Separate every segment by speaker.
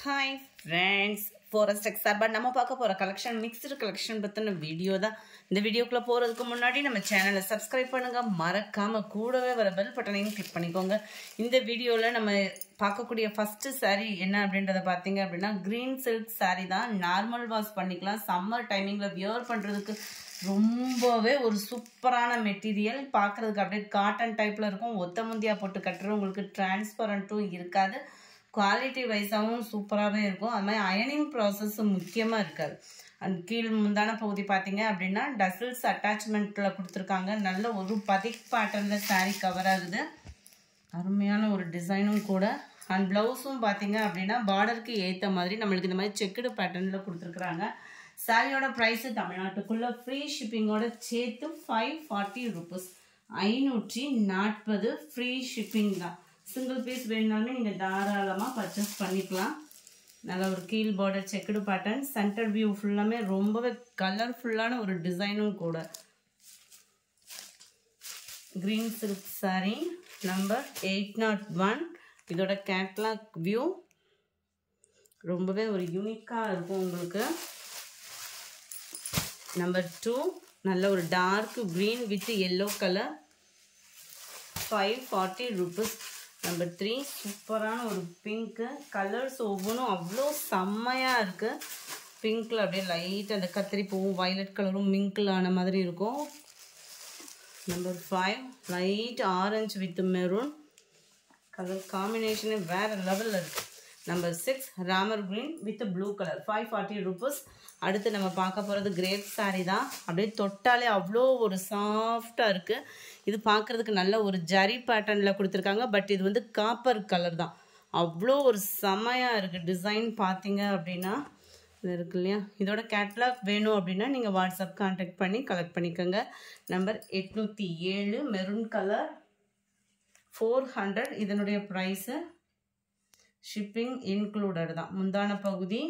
Speaker 1: hi friends forest எக்ஸார்பாக நம்ம பார்க்க போகிற கலெக்ஷன் மிக்ஸ்டு கலெக்ஷன் பற்றின வீடியோ தான் இந்த வீடியோக்குள்ளே போகிறதுக்கு முன்னாடி நம்ம சேனலை சப்ஸ்கிரைப் பண்ணுங்கள் மறக்காமல் கூடவே வர பெல் பட்டனையும் கிளிக் பண்ணிக்கோங்க இந்த வீடியோவில் நம்ம பார்க்கக்கூடிய ஃபஸ்ட்டு saree என்ன அப்படின்றத பார்த்தீங்க அப்படின்னா க்ரீன் சில்க் saree தான் நார்மல் வாஷ் பண்ணிக்கலாம் சம்மர் டைமிங்கில் வியர் பண்ணுறதுக்கு ரொம்பவே ஒரு சூப்பரான மெட்டீரியல் பார்க்குறதுக்கு அப்படியே காட்டன் டைப்பில் இருக்கும் ஒத்த முந்தியா போட்டு கட்டுறவங்களுக்கு டிரான்ஸ்பரண்ட்டும் இருக்காது குவாலிட்டி வைஸாகவும் சூப்பராகவே இருக்கும் அது மாதிரி அயனிங் ப்ராசஸும் முக்கியமாக இருக்காது அண்ட் கீழ் முந்தான பகுதி பார்த்தீங்க அப்படின்னா டசில்ஸ் அட்டாச்மெண்ட்டில் கொடுத்துருக்காங்க நல்ல ஒரு பதிக் பேட்டர்னில் saree கவர் ஆகுது அருமையான ஒரு டிசைனும் கூட அண்ட் ப்ளவுஸும் பார்த்தீங்க அப்படின்னா பார்டருக்கு ஏற்ற மாதிரி நம்மளுக்கு இந்த மாதிரி செக்குடு பேட்டர்னில் கொடுத்துருக்குறாங்க சாரியோட ப்ரைஸு தமிழ்நாட்டுக்குள்ளே ஃப்ரீ ஷிப்பிங்கோட சேர்த்து ஃபைவ் ஃபார்ட்டி ருபீஸ் ஐநூற்றி நாற்பது ஃப்ரீ ஷிப்பிங் தான் சிங்கிள் பீஸ் வேணுனாலுமே நீங்கள் தாராளமாக பர்ச்சேஸ் பண்ணிக்கலாம் நல்ல ஒரு கீழ் border checked pattern center view ஃபுல்லாமே ரொம்பவே கலர்ஃபுல்லான ஒரு டிசைனும் கூட green silk saree number eight nought one இதோட கேட்லாக் வியூ ரொம்பவே ஒரு யூனிக்காக இருக்கும் உங்களுக்கு நம்பர் டூ நல்ல ஒரு dark green with yellow colour five forty rupees number three சூப்பரான ஒரு பிங்க்கு கலர்ஸ் ஒவ்வொன்றும் அவ்வளோ செம்மையாக இருக்குது பிங்க்கில் அப்படியே லைட் அந்த கத்திரி பூவும் வயலட் கலரும் மிங்கிள் ஆன மாதிரி இருக்கும் number five light orange with maroon colour காம்பினேஷனே வேறு லெவலில் இருக்குது நம்பர் சிக்ஸ் ராமர் green with blue colour five forty rupees அடுத்து நம்ம பார்க்க போகிறது கிரேப் saree தான் அப்படியே தொட்டாலே அவ்வளோ ஒரு சாஃப்டாக இருக்குது இது பார்க்குறதுக்கு நல்ல ஒரு ஜரி பேட்டர்னில் கொடுத்துருக்காங்க பட் இது வந்து காப்பர் கலர் தான் அவ்வளோ ஒரு செமையாக இருக்குது டிசைன் பார்த்தீங்க அப்படின்னா இது இருக்கு இல்லையா இதோட கேட்லாக் வேணும் அப்படின்னா நீங்கள் வாட்ஸ்அப் கான்டாக்ட் பண்ணி கலெக்ட் பண்ணிக்கோங்க நம்பர் எட்நூற்றி ஏழு மெரூன் கலர் ஃபோர் ஹண்ட்ரட் இதனுடைய ப்ரைஸு ஷிப்பிங் இன்க்ளூடட் தான் முந்தான பகுதி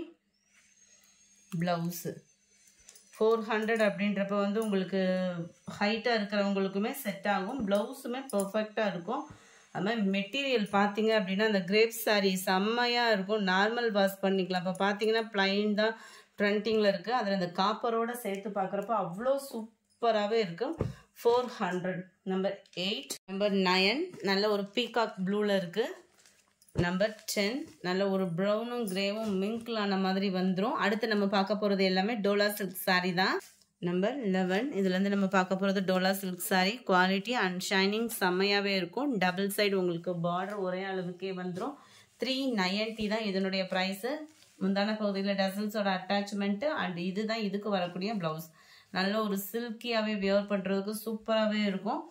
Speaker 1: ப்ளவுஸு ஃபோர் ஹண்ட்ரட் அப்படின்றப்ப வந்து உங்களுக்கு ஹைட்டாக இருக்கிறவங்களுக்குமே செட் ஆகும் ப்ளவுஸுமே பர்ஃபெக்டாக இருக்கும் அது மாதிரி மெட்டீரியல் பார்த்தீங்க அப்படின்னா அந்த கிரேப் saree செம்மையாக இருக்கும் நார்மல் வாஷ் பண்ணிக்கலாம் இப்போ பார்த்தீங்கன்னா ப்ளைன் தான் ப்ரண்டிங்கில் இருக்குது அதில் அந்த காப்பரோட சேர்த்து பார்க்குறப்ப அவ்வளோ சூப்பராகவே இருக்கும் four hundred number eight number nine நல்ல ஒரு பீகாக் ப்ளூவில் இருக்குது நம்பர் டென் நல்ல ஒரு ப்ரௌனும் கிரேவும் மிங்கிளான மாதிரி வந்துடும் அடுத்து நம்ம பார்க்க போகிறது எல்லாமே டோலா சில்க் saree தான் நம்பர் லெவன் இதுலேருந்து நம்ம பார்க்க போகிறது டோலா silk saree quality and shining செம்மையாகவே இருக்கும் டபுள் சைடு உங்களுக்கு பார்டர் ஒரே அளவுக்கே வந்துடும் த்ரீ நைன்ட்டி தான் இதனுடைய ப்ரைஸு முந்தான பகுதியில் டசல்ஸோட அட்டாச்மெண்ட்டு அண்ட் இதுதான் இதுக்கு வரக்கூடிய ப்ளவுஸ் நல்ல ஒரு சில்கியாகவே வியர் பண்ணுறதுக்கு சூப்பராகவே இருக்கும்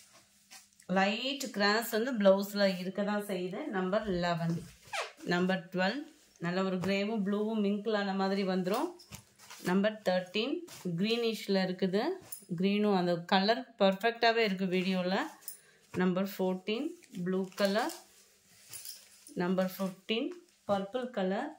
Speaker 1: லைட் கிராஸ் வந்து ப்ளவுஸில் இருக்க தான் செய்யுது நம்பர் லெவன் நம்பர் டுவெல் நல்ல ஒரு கிரேவும் ப்ளூவும் மிங்கிளான மாதிரி வந்துடும் நம்பர் தேர்ட்டீன் க்ரீனிஷில் இருக்குது க்ரீனும் அந்த கலர் பர்ஃபெக்டாகவே இருக்குது வீடியோவில் number fourteen blue colour number fifteen purple colour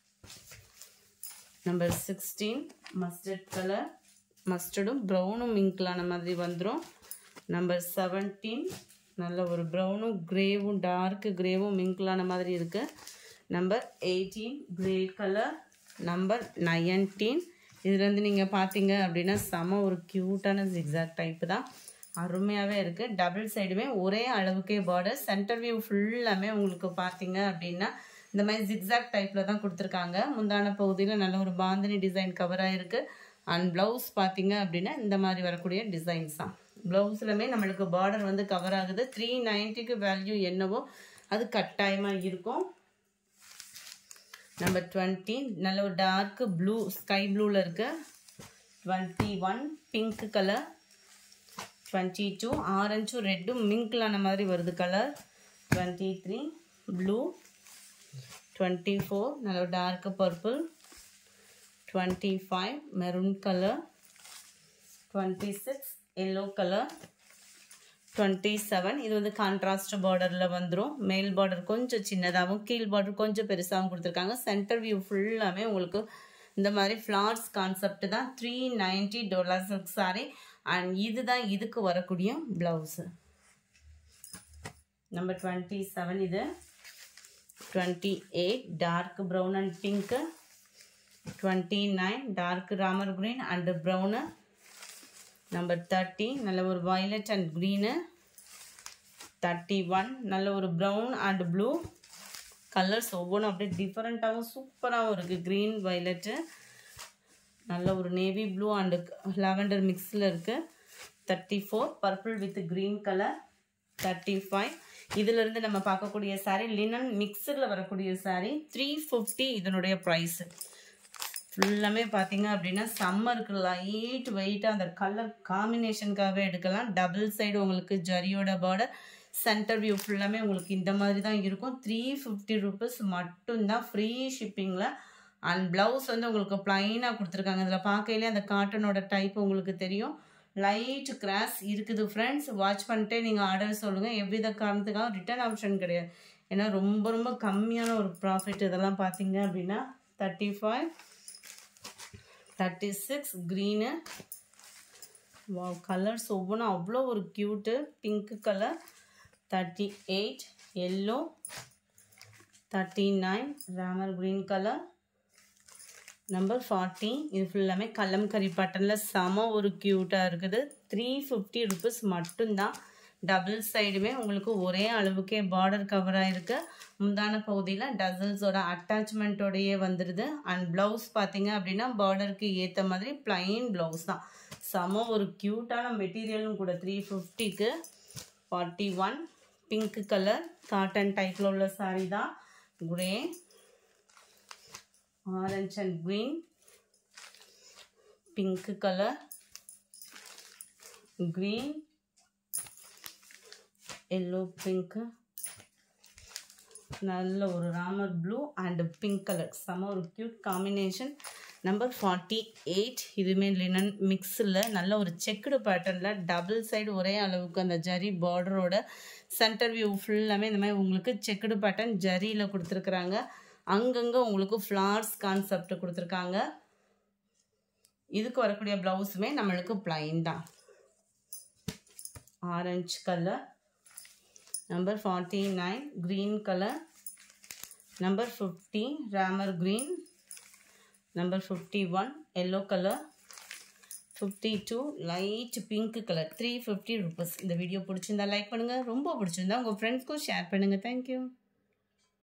Speaker 1: number sixteen mustard colour மஸ்டர்டும் ப்ரௌனும் மிங்கிளான மாதிரி வந்துடும் நம்பர் செவன்டீன் நல்ல ஒரு ப்ரௌனும் கிரேவும் டார்க் கிரேவும் மிங்கிளான மாதிரி இருக்குது number eighteen grey colour number nineteen இதுலேருந்து நீங்கள் பார்த்தீங்க அப்படின்னா செம ஒரு க்யூட்டான ஜிக்ஸாக் டைப்பு தான் அருமையாகவே இருக்குது டபுள் சைடுமே ஒரே அளவுக்கே பார்டர் சென்டர் வியூ ஃபுல்லாமே உங்களுக்கு பார்த்தீங்க அப்படின்னா இந்த மாதிரி ஜிக்ஸாக் டைப்பில் தான் கொடுத்துருக்காங்க முந்தான பகுதியில் நல்ல ஒரு பாந்தினி டிசைன் கவராக இருக்குது அண்ட் ப்ளவுஸ் பார்த்தீங்க அப்படின்னா இந்த மாதிரி வரக்கூடிய டிசைன்ஸ் தான் ப்ளவுஸ்லுமே நம்மளுக்கு பார்டர் வந்து கவர் ஆகுது த்ரீ நைன்ட்டிக்கு வேல்யூ என்னவோ அது கட்டாயமாக இருக்கும் நம்பர் டுவெண்ட்டி நல்ல ஒரு டார்க் ப்ளூ ஸ்கை ப்ளூவில் இருக்கு twenty one pink colour twenty two ஆரஞ்சும் ரெட்டும் மிங்கிளான மாதிரி வருது colour twenty three blue twenty four நல்ல ஒரு dark purple twenty five maroon colour twenty six yellow colour twenty seven இது வந்து கான்ட்ராஸ்ட் பார்டரில் வந்துடும் மேல் பார்டர் கொஞ்சம் சின்னதாகவும் கீழ் பார்டர் கொஞ்சம் பெருசாகவும் கொடுத்துருக்காங்க சென்டர் வியூ ஃபுல்லாமே உங்களுக்கு இந்த மாதிரி ஃப்ளார்ஸ் கான்செப்ட் தான் three ninety dollar silk sari and இதுதான் இதுக்கு வரக்கூடிய ப்ளவுஸு நம்பர் டுவெண்ட்டி செவன் இது twenty eight dark brown and pink twenty nine dark Ramar green and brown number thirty நல்ல ஒரு violet and green thirty one நல்ல ஒரு ப்ரௌன் அண்ட் ப்ளூ கலர்ஸ் ஒவ்வொன்றும் அப்படியே டிஃப்ரெண்ட்டாகவும் சூப்பராகவும் இருக்குது க்ரீன் வயலட்டு நல்ல ஒரு நேவி ப்ளூ அண்டு லாவெண்டர் மிக்ஸில் இருக்குது thirty four purple with green colour thirty five இதிலிருந்து நம்ம பார்க்கக்கூடிய சாரீ லினன் மிக்சரில் வரக்கூடிய சாரீ த்ரீ ஃபிஃப்டி இதனுடைய ப்ரைஸு ஃபுல்லாமே பார்த்தீங்க அப்படின்னா சம்மருக்கு லைட் வெயிட்டாக அந்த கலர் காம்பினேஷனுக்காகவே எடுக்கலாம் டபுள் சைடு உங்களுக்கு ஜரியோட பார்டர் சென்டர் வியூ ஃபுல்லாமே உங்களுக்கு இந்த மாதிரி தான் இருக்கும் த்ரீ ஃபிஃப்டி ருபீஸ் மட்டும்தான் ஃப்ரீ ஷிப்பிங்கில் அண்ட் ப்ளவுஸ் வந்து உங்களுக்கு ப்ளைனாக கொடுத்துருக்காங்க இதில் பார்க்கையிலே அந்த காட்டனோட டைப் உங்களுக்கு தெரியும் லைட் கிராஸ் இருக்குது ஃப்ரெண்ட்ஸ் வாட்ச் பண்ணிட்டே நீங்கள் ஆர்டர் சொல்லுங்கள் எவ்வித காரணத்துக்காக ரிட்டர்ன் ஆப்ஷன் கிடையாது ஏன்னா ரொம்ப ரொம்ப கம்மியான ஒரு ப்ராஃபிட் இதெல்லாம் பார்த்தீங்க அப்படின்னா thirty five thirty six green வா கலர்ஸ் ஒவ்வொன்றும் அவ்வளோ ஒரு cute pink colour thirty eight yellow thirty nine Ramar green colour number forty இது ஃபுல்லாமே கல்லம்கரி பட்டனில் செம ஒரு க்யூட்டாக இருக்குது த்ரீ ஃபிஃப்டி ருபீஸ் மட்டும்தான் டபுள் சைடுமே உங்களுக்கு ஒரே அளவுக்கே பார்டர் கவராக இருக்குது முந்தான பகுதியில் டசல்ஸோட அட்டாச்மெண்ட்டோடையே வந்துடுது அண்ட் ப்ளவுஸ் பார்த்தீங்க அப்படின்னா பார்டருக்கு ஏற்ற மாதிரி ப்ளைன் ப்ளவுஸ் தான் செம ஒரு க்யூட்டான மெட்டீரியலும் கூட த்ரீ ஃபிஃப்டிக்கு forty one pink colour cotton டைப்பில் உள்ள சாரீ தான் grey orange and green pink colour green yellow pink நல்ல ஒரு Ramar blue and pink colour செம ஒரு cute combination number forty eight இதுவுமே லினன் மிக்ஸில் நல்ல ஒரு செக்குடு பேட்டர்னில் டபுள் சைடு ஒரே அளவுக்கு அந்த ஜரி பார்டரோட சென்டர் வியூ ஃபுல்லாமே இந்த மாதிரி உங்களுக்கு செக்குடு பேட்டர்ன் ஜரியில் கொடுத்துருக்குறாங்க அங்கங்கே உங்களுக்கு ஃப்ளார்ஸ் கான்செப்ட் கொடுத்துருக்காங்க இதுக்கு வரக்கூடிய ப்ளவுஸுமே நம்மளுக்கு ப்ளைன் தான் orange colour number forty nine green colour number fifty Ramar green number fifty one yellow colour fifty two light pink colour three fifty rupees இந்த வீடியோ பிடிச்சிருந்தா லைக் பண்ணுங்கள் ரொம்ப பிடிச்சிருந்தா உங்கள் ஃப்ரெண்ட்ஸ்க்கும் ஷேர் பண்ணுங்கள் தேங்க்யூ